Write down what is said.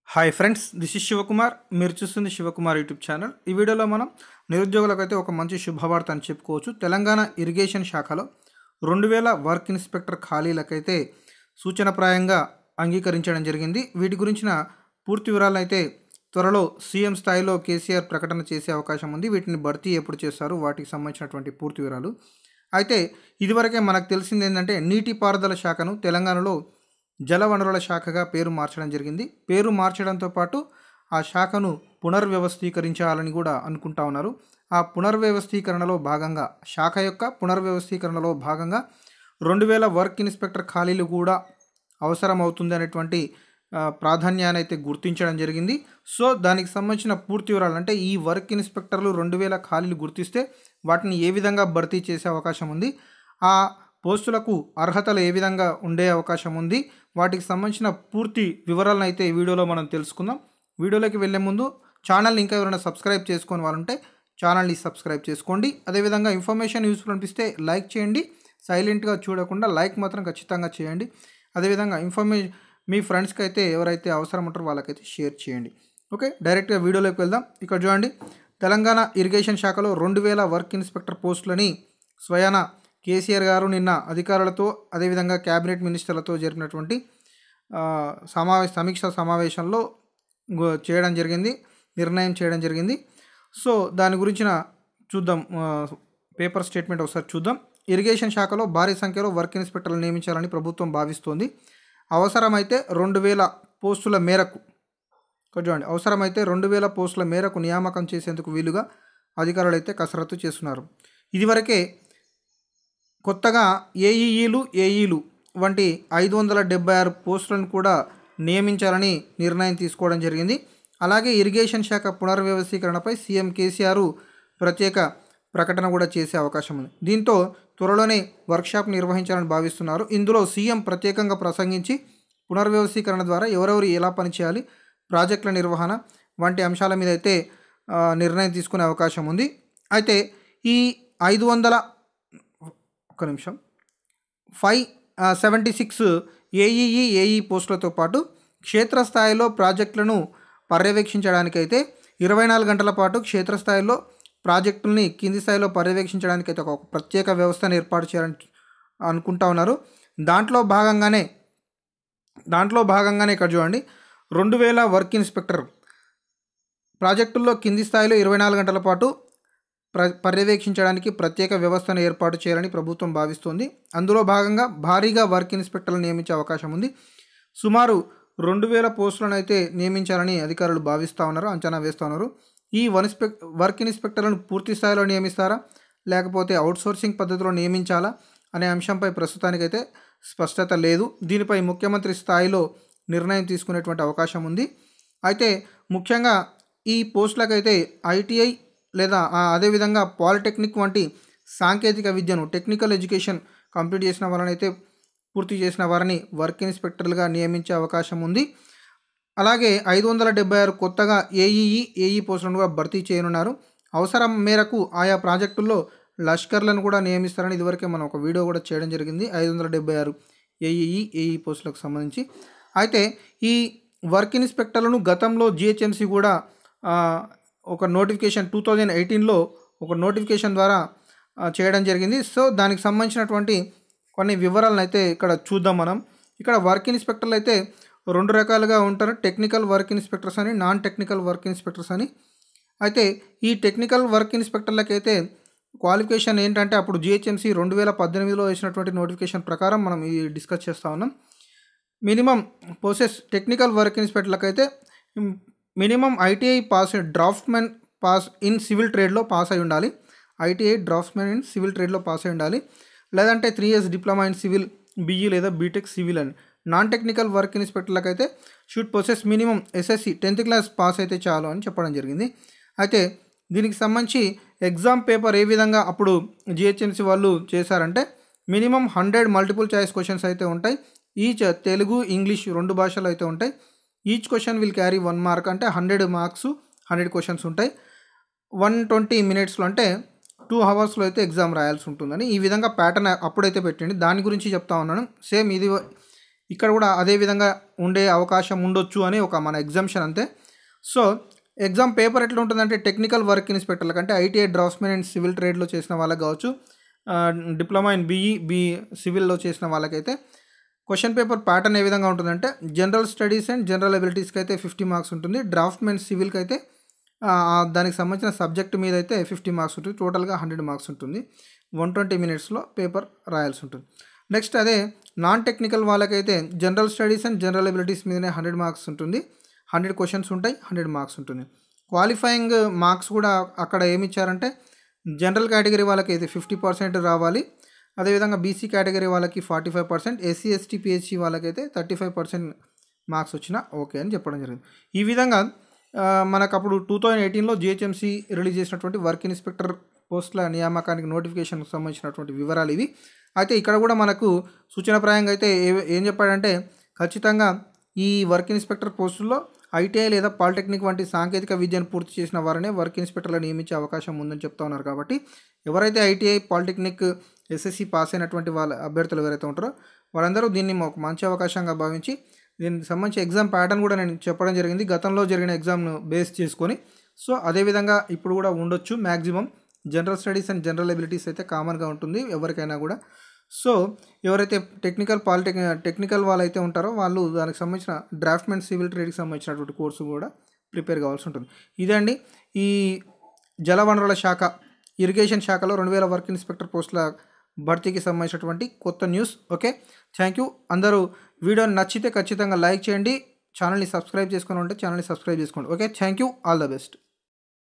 hi friends this is Shivakumar మీరు చూస్తుంది Shivakumar YouTube channel ఈ వీడియోలో మనం నిరుద్యోగులకు అయితే ఒక మంచి శుభవార్త అని చెప్పుకోవచ్చు తెలంగాణ ఇరిగేషన్ శాఖలో రెండు వేల వర్క్ ఇన్స్పెక్టర్ ఖాళీలకైతే సూచనప్రాయంగా అంగీకరించడం జరిగింది వీటి గురించిన పూర్తి వివరాలను అయితే త్వరలో సీఎం స్థాయిలో కేసీఆర్ ప్రకటన చేసే అవకాశం ఉంది వీటిని భర్తీ ఎప్పుడు చేస్తారు వాటికి సంబంధించినటువంటి పూర్తి వివరాలు అయితే ఇదివరకే మనకు తెలిసింది ఏంటంటే నీటిపారుదల శాఖను తెలంగాణలో జలవనరుల శాఖగా పేరు మార్చడం జరిగింది పేరు మార్చడంతో పాటు ఆ శాఖను పునర్వ్యవస్థీకరించాలని కూడా అనుకుంటా ఉన్నారు ఆ పునర్వ్యవస్థీకరణలో భాగంగా శాఖ యొక్క పునర్వ్యవస్థీకరణలో భాగంగా రెండు వేల వర్క్ ఇన్స్పెక్టర్ ఖాళీలు కూడా అవసరం అవుతుంది అనేటువంటి ఆ, ప్రాధాన్యాన్ని అయితే గుర్తించడం జరిగింది సో దానికి సంబంధించిన పూర్తి వివరాలు అంటే ఈ వర్క్ ఇన్స్పెక్టర్లు రెండు వేల ఖాళీలు గుర్తిస్తే వాటిని ఏ విధంగా భర్తీ చేసే అవకాశం ఉంది ఆ పోస్టులకు అర్హతలు ఏ విధంగా ఉండే అవకాశం ఉంది వాటికి సంబంధించిన పూర్తి వివరాలను అయితే ఈ వీడియోలో మనం తెలుసుకుందాం వీడియోలోకి వెళ్ళే ముందు ఛానల్ని ఇంకా ఎవరైనా సబ్స్క్రైబ్ చేసుకొని వాళ్ళుంటే ఛానల్ని సబ్స్క్రైబ్ చేసుకోండి అదేవిధంగా ఇన్ఫర్మేషన్ యూస్ఫుల్ అనిపిస్తే లైక్ చేయండి సైలెంట్గా చూడకుండా లైక్ మాత్రం ఖచ్చితంగా చేయండి అదేవిధంగా ఇన్ఫర్మేషన్ మీ ఫ్రెండ్స్కి అయితే ఎవరైతే అవసరం ఉంటారో వాళ్ళకైతే షేర్ చేయండి ఓకే డైరెక్ట్గా వీడియోలోకి వెళ్దాం ఇక్కడ చూడండి తెలంగాణ ఇరిగేషన్ శాఖలో రెండు వేల వర్క్ ఇన్స్పెక్టర్ పోస్టులని స్వయాన కేసీఆర్ గారు నిన్న అధికారులతో అదేవిధంగా క్యాబినెట్ మినిస్టర్లతో జరిపినటువంటి ఆ, సమావేశ సమీక్ష సమావేశంలో గు- చేయడం జరిగింది నిర్ణయం చేయడం జరిగింది సో దాని గురించిన చూద్దాం ఆ, పేపర్ స్టేట్మెంట్ ఒకసారి చూద్దాం ఇరిగేషన్ శాఖలో భారీ సంఖ్యలో వర్క్ ఇన్స్పెక్టర్లు నియమించాలని ప్రభుత్వం భావిస్తోంది అవసరమైతే రెండు వేల పోస్టుల మేరకు ఇక్కడ చూడండి అవసరమైతే రెండు వేల పోస్టుల మేరకు నియామకం చేసేందుకు వీలుగా అధికారులు అయితే కసరత్తు చేస్తున్నారు ఇదివరకే కొత్తగా ఏఈఈలు ఏఈలు వంటి ఐదు వందల డెబ్బై ఆరు పోస్టులను కూడా నియమించాలని నిర్ణయం తీసుకోవడం జరిగింది అలాగే ఇరిగేషన్ శాఖ పునర్వ్యవస్థీకరణపై సీఎం కేసీఆర్ ప్రత్యేక ప్రకటన కూడా చేసే అవకాశం ఉంది దీంతో త్వరలోనే వర్క్షాప్ నిర్వహించాలని భావిస్తున్నారు ఇందులో సీఎం ప్రత్యేకంగా ప్రసంగించి పునర్వ్యవస్థీకరణ ద్వారా ఎవరెవరు ఎలా పనిచేయాలి ప్రాజెక్టుల నిర్వహణ వంటి అంశాల మీద అయితే ఆ, నిర్ణయం తీసుకునే అవకాశం ఉంది అయితే ఈ ఐదు వందల ఒక్క నిమిషం five seventy six AEE AE పోస్టులతో పాటు క్షేత్రస్థాయిలో ప్రాజెక్టులను పర్యవేక్షించడానికైతే ఇరవై నాలుగు గంటల పాటు క్షేత్రస్థాయిలో ప్రాజెక్టుల్ని కింది స్థాయిలో పర్యవేక్షించడానికైతే ఒక ప్రత్యేక వ్యవస్థను ఏర్పాటు చేయాలని అనుకుంటా ఉన్నారు దాంట్లో భాగంగానే దాంట్లో భాగంగానే ఇక్కడ చూడండి రెండు వేల వర్క్ ఇన్స్పెక్టర్ ప్రాజెక్టుల్లో కింది స్థాయిలో ఇరవై నాలుగు గంటల పాటు ప్ర పర్యవేక్షించడానికి ప్రత్యేక వ్యవస్థను ఏర్పాటు చేయాలని ప్రభుత్వం భావిస్తోంది అందులో భాగంగా భారీగా వర్క్ ఇన్స్పెక్టర్లు నియమించే అవకాశం ఉంది సుమారు రెండు వేల పోస్టులను అయితే నియమించాలని అధికారులు భావిస్తూ ఉన్నారు అంచనా వేస్తూ ఉన్నారు ఈ వన్ ఇన్స్పెక్ వర్క్ ఇన్స్పెక్టర్లను పూర్తి స్థాయిలో నియమిస్తారా లేకపోతే అవుట్సోర్సింగ్ పద్ధతిలో నియమించాలా అనే అంశంపై ప్రస్తుతానికైతే స్పష్టత లేదు దీనిపై ముఖ్యమంత్రి స్థాయిలో నిర్ణయం తీసుకునేటువంటి అవకాశం ఉంది అయితే ముఖ్యంగా ఈ పోస్టులకైతే ఐటీఐ లేదా ఆ, అదేవిధంగా పాలిటెక్నిక్ వంటి సాంకేతిక విద్యను టెక్నికల్ ఎడ్యుకేషన్ కంప్లీట్ చేసిన వాళ్ళనైతే పూర్తి చేసిన వారిని వర్క్ ఇన్స్పెక్టర్లుగా నియమించే అవకాశం ఉంది అలాగే ఐదు వందల డెబ్బై ఆరు కొత్తగా ఏఈఈ ఏఈ పోస్టులను కూడా భర్తీ చేయనున్నారు అవసరం మేరకు ఆయా ప్రాజెక్టుల్లో లష్కర్లను కూడా నియమిస్తారని ఇదివరకే మనం ఒక వీడియో కూడా చేయడం జరిగింది ఐదు వందల డెబ్బై ఆరు ఏఈఈ ఏఈ పోస్టులకు సంబంధించి అయితే ఈ వర్క్ ఇన్స్పెక్టర్లను గతంలో జిహెచ్ఎంసీ కూడా ఆ, ఒక నోటిఫికేషన్ టూ థౌజండ్ ఎయిటీన్లో ఒక నోటిఫికేషన్ ద్వారా ఆ, చేయడం జరిగింది సో దానికి సంబంధించినటువంటి కొన్ని వివరాలను అయితే ఇక్కడ చూద్దాం మనం ఇక్కడ వర్క్ ఇన్స్పెక్టర్లు అయితే రెండు రకాలుగా ఉంటారు టెక్నికల్ వర్క్ ఇన్స్పెక్టర్స్ అని నాన్ టెక్నికల్ వర్క్ ఇన్స్పెక్టర్స్ అని అయితే ఈ టెక్నికల్ వర్క్ ఇన్స్పెక్టర్లకైతే క్వాలిఫికేషన్ ఏంటంటే అప్పుడు జిహెచ్ఎంసీ రెండు వేల పద్దెనిమిదిలో వేసినటువంటి నోటిఫికేషన్ ప్రకారం మనం ఈ డిస్కస్ చేస్తూ ఉన్నాం మినిమం పోసెస్ టెక్నికల్ వర్క్ ఇన్స్పెక్టర్లకైతే minimum ITI pass draftsmen pass in civil ట్రేడ్లో పాస్ అయి ఉండాలి ఐటీఐ డ్రాఫ్ట్మెన్ ఇన్ సివిల్ ట్రేడ్లో పాస్ అయి ఉండాలి లేదంటే three years diploma in civil BE లేదా బీటెక్ సివిల్ అని నాన్ టెక్నికల్ వర్క్ ఇన్స్పెక్టర్లకైతే should possess minimum SSC tenth class pass అయితే చాలు అని చెప్పడం జరిగింది అయితే దీనికి సంబంధించి ఎగ్జామ్ పేపర్ ఏ విధంగా అప్పుడు జిహెచ్ఎంసీ వాళ్ళు చేశారంటే minimum hundred multiple choice questions అయితే ఉంటాయి ఈచ్ తెలుగు ఇంగ్లీష్ రెండు భాషలు అయితే ఉంటాయి each question will carry one mark అంటే హండ్రెడ్ మార్క్స్ హండ్రెడ్ క్వశ్చన్స్ ఉంటాయి వన్ ట్వంటీ మినిట్స్లో అంటే టూ అవర్స్లో అయితే ఎగ్జామ్ రాయాల్సి ఉంటుందని ఈ విధంగా ప్యాటర్న్ అప్పుడైతే పెట్టండి దాని గురించి చెప్తా ఉన్నాను సేమ్ ఇది ఇక్కడ కూడా అదే విధంగా ఉండే అవకాశం ఉండొచ్చు అని ఒక మన ఎగ్జామ్షన్ అంతే సో ఎగ్జామ్ పేపర్ ఎట్లా ఉంటుందంటే టెక్నికల్ వర్క్ ఇన్స్పెక్టర్లకు అంటే ఐటీఐ డ్రాఫ్ట్మెన్ అండ్ సివిల్ ట్రేడ్లో చేసిన వాళ్ళకి కావచ్చు ఆ, డిప్లొమా ఇన్ బీఈ బీ సివిల్లో చేసిన వాళ్ళకైతే క్వశ్చన్ పేపర్ ప్యాటర్న్ ఏ విధంగా ఉంటుందంటే జనరల్ స్టడీస్ అండ్ జనరల్ అబిలిటీస్కి అయితే ఫిఫ్టీ మార్క్స్ ఉంటుంది డ్రాఫ్ట్మెన్ సివిల్కి అయితే ఆ, దానికి సంబంధించిన సబ్జెక్ట్ మీద అయితే ఫిఫ్టీ మార్క్స్ ఉంటుంది టోటల్గా హండ్రెడ్ మార్క్స్ ఉంటుంది వన్ ట్వంటీ మినిట్స్లో పేపర్ రాయాల్సి ఉంటుంది నెక్స్ట్ అదే నాన్ టెక్నికల్ వాళ్ళకైతే general studies and general abilities మీదనే హండ్రెడ్ మార్క్స్ ఉంటుంది హండ్రెడ్ క్వశ్చన్స్ ఉంటాయి హండ్రెడ్ మార్క్స్ ఉంటుంది క్వాలిఫైయింగ్ మార్క్స్ కూడా అక్కడ ఏమి ఇచ్చారంటే జనరల్ కేటగిరీ వాళ్ళకి అయితే ఫిఫ్టీ పర్సెంట్ రావాలి అదేవిధంగా బీసీ కేటగిరీ వాళ్ళకి forty five percent SC ST PHC వాళ్ళకైతే థర్టీ ఫైవ్ పర్సెంట్ మార్క్స్ వచ్చినా ఓకే అని చెప్పడం జరిగింది ఈ విధంగా ఆ, మనకు అప్పుడు టూ థౌజండ్ ఎయిటీన్లో జిహెచ్ఎంసీ రిలీజ్ చేసినటువంటి వర్క్ ఇన్స్పెక్టర్ పోస్టుల నియామకానికి నోటిఫికేషన్కి సంబంధించినటువంటి వివరాలు ఇవి అయితే ఇక్కడ కూడా మనకు సూచనప్రాయంగా అయితే ఏ- ఏం చెప్పాడంటే ఖచ్చితంగా ఈ వర్క్ ఇన్స్పెక్టర్ పోస్టుల్లో ఐటీఐ లేదా పాలిటెక్నిక్ వంటి సాంకేతిక విద్యను పూర్తి చేసిన వారినే వర్క్ ఇన్స్పెక్టర్లు నియమించే అవకాశం ఉందని చెప్తా ఉన్నారు కాబట్టి ఎవరైతే ఐటీఐ పాలిటెక్నిక్ ఎస్ఎస్సి పాస్ అయినటువంటి వాళ్ళ అభ్యర్థులు ఎవరైతే ఉంటారో వాళ్ళందరూ దీన్ని ఒక మంచి అవకాశంగా భావించి దీనికి సంబంధించి ఎగ్జామ్ ప్యాటర్న్ కూడా నేను చెప్పడం జరిగింది గతంలో జరిగిన ఎగ్జామ్ను బేస్ చేసుకొని సో అదేవిధంగా ఇప్పుడు కూడా ఉండొచ్చు maximum general studies and general abilities అయితే కామన్గా ఉంటుంది ఎవరికైనా కూడా సో ఎవరైతే టెక్నికల్ పాలిటెక్ టెక్నికల్ వాళ్ళు అయితే ఉంటారో వాళ్ళు దానికి సంబంధించిన డ్రాఫ్ట్మెంట్ సివిల్ ట్రేడ్కి సంబంధించినటువంటి కోర్సు కూడా ప్రిపేర్ కావాల్సి ఉంటుంది ఇదండి ఈ జలవనరుల శాఖ ఇరిగేషన్ శాఖలో రెండు వేల వర్క్ ఇన్స్పెక్టర్ పోస్టుల భర్తీకి సంబంధించినటువంటి కొత్త న్యూస్ ఓకే థ్యాంక్ యూ అందరూ వీడియోని నచ్చితే ఖచ్చితంగా లైక్ చేయండి ఛానల్ని సబ్స్క్రైబ్ చేసుకుని ఉంటే ఛానల్ని సబ్స్క్రైబ్ చేసుకోండి okay thank you all the best